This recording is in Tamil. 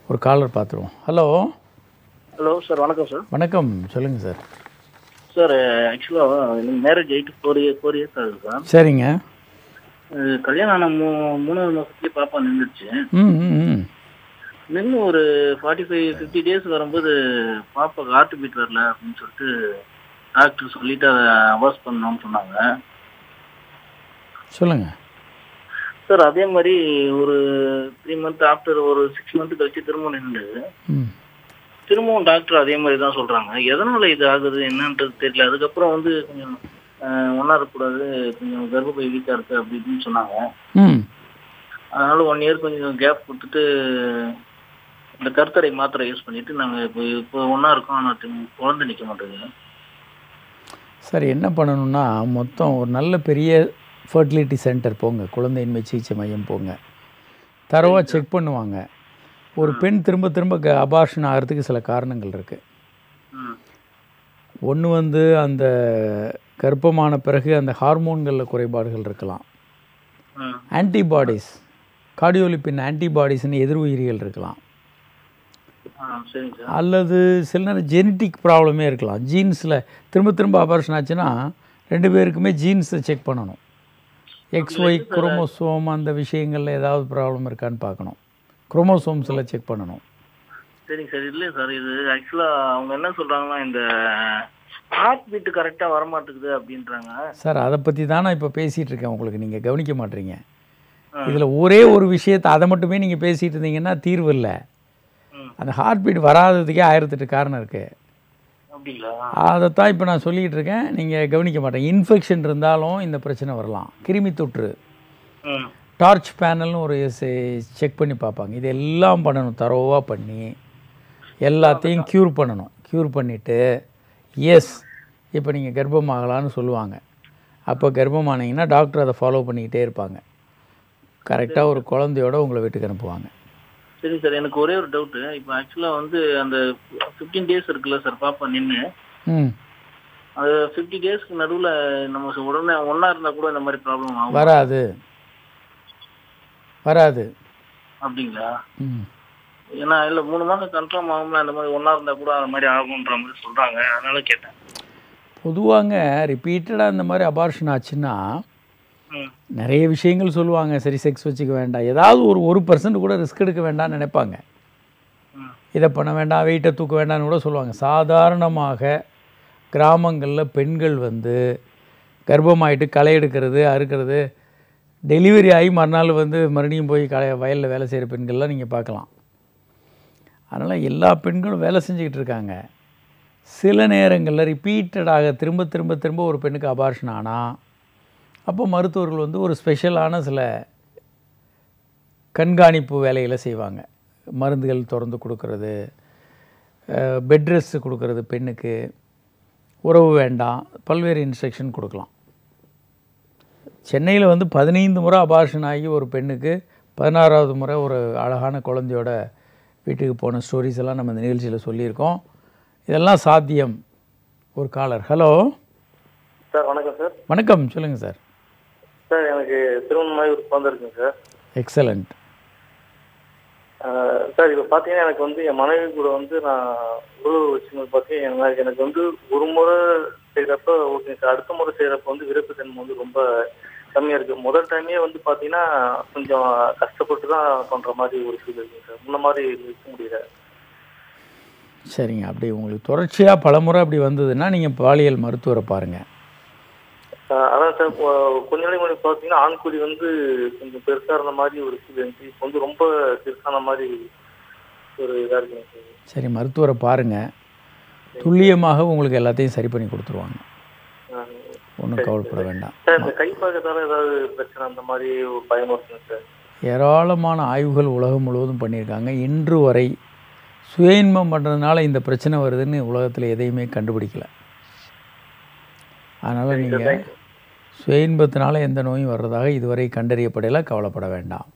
ஒரு காலர் பார்த்துருவோம் ஹலோ ஹலோ சார் வணக்கம் சார் வணக்கம் சொல்லுங்கள் சார் சார் ஆக்சுவலாக எனக்கு மேரேஜ் ஆகிட்டு ஃபோர் இயர் ஃபோர் இயர்ஸ் ஆகுது சார் சரிங்க அஹ் கல்யாணம் ஆன மூ மூணாவது மாதத்துலேயே பாப்பா நின்றுச்சு ம் ம் ம் நின்று ஒரு ஃபார்ட்டி ஃபைவ் ஃபிஃப்டி டேஸ் வரும்போது பாப்பாக்கு ஹார்ட் பீட் வரல அப்படின்னு சொல்லிட்டு டாக்டர் சொல்லிட்டு அதை அவாய்ட் பண்ணணும்னு சொன்னாங்க சொல்லுங்கள் சார் அதே மாதிரி ஒரு த்ரீ மந்த் ஆஃப்டர் ஒரு சிக்ஸ் மந்த் கழிச்சு திரும்ப நின்று ம் திரும்பவும் டாக்டர் அதே மாதிரி தான் சொல்றாங்க எதனால இது ஆகுது என்னன்றது தெரியல அதுக்கப்புறம் வந்து கொஞ்சம் ஒன்றா இருக்கக்கூடாது கொஞ்சம் கர்ப்பப்பை வீக்காக இருக்கு அப்படி இப்படின்னு சொன்னாங்க ம் அதனால ஒன் இயர் கொஞ்சம் கேப் கொடுத்துட்டு இந்த கருத்தடை மாத்திரை யூஸ் பண்ணிட்டு நாங்கள் இப்போ இப்போ ஒன்றா இருக்கோம் ஆனால் திரும்ப குழந்தை நிற்க மாட்டேங்குது சரி என்ன பண்ணணும்னா மொத்தம் ஒரு நல்ல பெரிய ஃபர்டிலிட்டி சென்டர் போங்க குழந்தையின்மை சிகிச்சை மையம் போங்க தரவாக செக் பண்ணுவாங்க ஒரு பெண் திரும்ப திரும்ப க அபார்ஷன் ஆகிறதுக்கு சில காரணங்கள் இருக்குது ம் ஒன்று வந்து அந்த கர்ப்பமான பிறகு அந்த ஹார்மோன்களில் குறைபாடுகள் இருக்கலாம் ம் ஆன்டிபாடிஸ் கார்டியோலிப்பின் ஆன்டிபாடிஸ்னு எதிர் உயிரிகள் இருக்கலாம் ஆ சரிங்க சார் அல்லது சில நேரம் ஜெனட்டிக் ப்ராப்ளமே இருக்கலாம் ஜீன்ஸில் திரும்ப திரும்ப ஆபரேஷன் ஆச்சுன்னா ரெண்டு பேருக்குமே ஜீன்ஸை செக் பண்ணணும் எக்ஸ் ஒய் குரோமோசோம் அந்த விஷயங்களில் ஏதாவது ப்ராப்ளம் இருக்கான்னு பார்க்கணும் குரோமோசோம்ஸில் செக் பண்ணணும் சரிங்க சார் இல்லை சார் இது ஆக்சுவலாக அவங்க என்ன சொல்கிறாங்கன்னா இந்த ஹார்ட் பீட்டு கரெக்டாக வரமாட்டேங்குது அப்படின்றாங்க சார் அதை பற்றி தான் நான் இப்போ பேசிகிட்டு இருக்கேன் உங்களுக்கு நீங்கள் கவனிக்க மாட்டீங்க இதில் ஒரே ஒரு விஷயத்தை அதை மட்டுமே நீங்கள் பேசிகிட்டு இருந்தீங்கன்னா தீர்வு இல்லை ம் அந்த ஹார்ட் பீட் வராததுக்கே ஆயிரத்தெட்டு காரணம் இருக்குது அப்படிங்களா அதைத்தான் இப்போ நான் சொல்லிக்கிட்டு இருக்கேன் நீங்கள் கவனிக்க மாட்டேங்க இன்ஃபெக்ஷன் இருந்தாலும் இந்த பிரச்சனை வரலாம் கிருமி தொற்று ம் டார்ச் பேனல்னு ஒரு செக் பண்ணி பார்ப்பாங்க இது எல்லாம் பண்ணணும் தரோவாக பண்ணி எல்லாத்தையும் க்யூர் பண்ணணும் க்யூர் பண்ணிவிட்டு எஸ் இப்போ நீங்கள் கர்ப்பமாகலான்னு சொல்லுவாங்க அப்போ கர்ப்பமானீங்கன்னா டாக்டர் அதை ஃபாலோ பண்ணிக்கிட்டே இருப்பாங்க கரெக்டாக ஒரு குழந்தையோட உங்களை வீட்டுக்கு அனுப்புவாங்க சரி சார் எனக்கு ஒரே ஒரு டவுட்டு இப்போ ஆக்சுவலாக வந்து அந்த ஃபிஃப்டீன் டேஸ் இருக்குல்ல சார் பாப்பா நின்று ம் அது ஃபிஃப்டி டேஸ்க்கு நடுவில் நம்ம உடனே ஒன்றா இருந்தால் கூட இந்த மாதிரி ப்ராப்ளம் ஆகும் வராது வராது அப்படிங்களா ம் ஏன்னா இல்லை மூணு மாதம் கன்ஃபார்ம் ஆகும்ல அந்த மாதிரி ஒன்றா இருந்தால் கூட அந்த மாதிரி ஆகுன்ற மாதிரி சொல்கிறாங்க அதனால கேட்டேன் பொதுவாங்க ரிப்பீட்டடாக இந்த மாதிரி அபார்ஷன் ஆச்சுன்னா ம் நிறைய விஷயங்கள் சொல்லுவாங்க சரி செக்ஸ் வச்சுக்க வேண்டாம் ஏதாவது ஒரு ஒரு பர்சன்ட் கூட ரிஸ்க் எடுக்க வேண்டாம்னு நினைப்பாங்க ம் இதை பண்ண வேண்டாம் வெயிட்டை தூக்க வேண்டாம்னு கூட சொல்லுவாங்க சாதாரணமாக கிராமங்களில் பெண்கள் வந்து கர்ப்பமாயிட்டு களை எடுக்கிறது அறுக்கிறது டெலிவரி ஆகி மறுநாள் வந்து மறுபடியும் போய் களை வயலில் வேலை செய்கிற பெண்கள்லாம் நீங்கள் பார்க்கலாம் அதனால் எல்லா பெண்களும் வேலை செஞ்சுக்கிட்டு இருக்காங்க சில நேரங்களில் ரிப்பீட்டடாக திரும்ப திரும்ப திரும்ப ஒரு பெண்ணுக்கு அபார்ஷன் ஆனால் அப்போ மருத்துவர்கள் வந்து ஒரு ஸ்பெஷலான சில கண்காணிப்பு வேலைகளை செய்வாங்க மருந்துகள் திறந்து கொடுக்கறது பெட் ரெஸ்ட் கொடுக்கறது பெண்ணுக்கு உறவு வேண்டாம் பல்வேறு இன்ஸ்ட்ரக்ஷன் கொடுக்கலாம் சென்னையில் வந்து பதினைந்து முறை அபார்ஷன் ஆகி ஒரு பெண்ணுக்கு பதினாறாவது முறை ஒரு அழகான குழந்தையோட வீட்டுக்கு போன ஸ்டோரிஸ் எல்லாம் நம்ம இந்த நிகழ்ச்சியில் சொல்லியிருக்கோம் இதெல்லாம் சாத்தியம் ஒரு காலர் ஹலோ சார் வணக்கம் சார் வணக்கம் சொல்லுங்கள் சார் சார் எனக்கு திருமணமாகி ஒரு குழந்தை இருக்குங்க சார் எக்ஸலண்ட் ஆஹ் சார் இப்போ பார்த்தீங்கன்னா எனக்கு வந்து என் மனைவி கூட வந்து நான் உறவு வச்சுன்னு பார்த்தீங்கன்னா எனக்கு வந்து ஒரு முறை செய்கிறப்ப ஓகே சார் அடுத்த முறை செய்கிறப்ப வந்து விருப்பத்தன்மை வந்து ரொம்ப கம்மியாக இருக்குது முதல் டைமே வந்து பார்த்தீங்கன்னா கொஞ்சம் கஷ்டப்பட்டு தான் பண்ணுற மாதிரி ஒரு ஃபீல் இருக்குங்க சார் முன்ன மாதிரி இருக்க முடியல சரிங்க அப்படி உங்களுக்கு தொடர்ச்சியாக பலமுறை அப்படி வந்ததுன்னா நீங்கள் பாலியல் மருத்துவரை பாருங்கள் ஆஹ் அதான் சார் இப்போ கொஞ்ச நாளைக்கு முன்னாடி பார்த்தீங்கன்னா ஆண்குறி வந்து கொஞ்சம் பெருசாக இருந்த மாதிரி ஒரு ஃபீல் இருந்துச்சு இப்போ வந்து ரொம்ப பெருசான மாதிரி ஒரு இதாக இருக்குங்க சார் சரி மருத்துவரை பாருங்கள் துல்லியமாக உங்களுக்கு எல்லாத்தையும் சரி பண்ணி கொடுத்துருவாங்க ஆஹ் ஒன்றும் கவலைப்பட வேண்டாம் சார் இந்த கை பழக்கத்தால ஏதாவது பிரச்சனை அந்த மாதிரி ஒரு பயம் இருக்குங்க சார் ஏராளமான ஆய்வுகள் உலகம் முழுவதும் பண்ணியிருக்காங்க இன்று வரை சுய இன்பம் பண்ணுறதுனால இந்த பிரச்சனை வருதுன்னு உலகத்தில் எதையுமே கண்டுபிடிக்கல அதனால் நீங்கள் சுய இன்பத்தினால எந்த நோயும் வர்றதாக இதுவரை கண்டறியப்படலை கவலைப்பட வேண்டாம்